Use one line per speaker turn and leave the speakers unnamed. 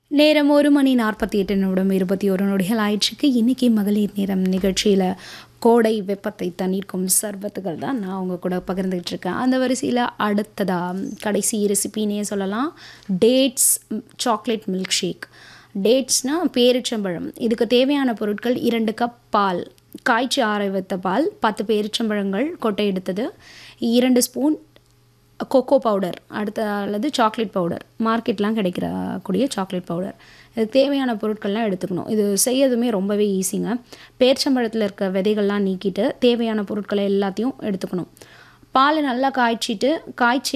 நேரம் ஒரு மணி நாற்பத்தி எட்டு நிமிடம் இருபத்தி ஒரு நொடிகள் ஆயிடுச்சுக்கு இன்றைக்கி மகளிர் நேரம் நிகழ்ச்சியில் கோடை வெப்பத்தை தணிக்கும் சர்பத்துகள் தான் நான் உங்கள் கூட பகிர்ந்துகிட்டு இருக்கேன் அந்த வரிசையில் அடுத்ததாக கடைசி ரெசிபின்னே சொல்லலாம் டேட்ஸ் சாக்லேட் மில்க் ஷேக் டேட்ஸ்னால் பேரிச்சம்பழம் இதுக்கு தேவையான பொருட்கள் இரண்டு கப் பால் காய்ச்சி ஆற வைத்த பால் பத்து பேரிச்சம்பழங்கள் கொட்டை எடுத்தது இரண்டு ஸ்பூன் கொக்கோ பவுடர் அடுத்த அல்லது சாக்லேட் பவுடர் மார்க்கெட்லாம் கிடைக்கிற கூடிய சாக்லேட் பவுடர் இதுக்கு தேவையான பொருட்கள்லாம் எடுத்துக்கணும் இது செய்யறதுமே ரொம்பவே ஈஸிங்க பேர்ச்சம்பழத்தில் இருக்க விதைகள்லாம் நீக்கிட்டு தேவையான பொருட்களை எல்லாத்தையும் எடுத்துக்கணும் பாலை நல்லா காய்ச்சிட்டு காய்ச்சி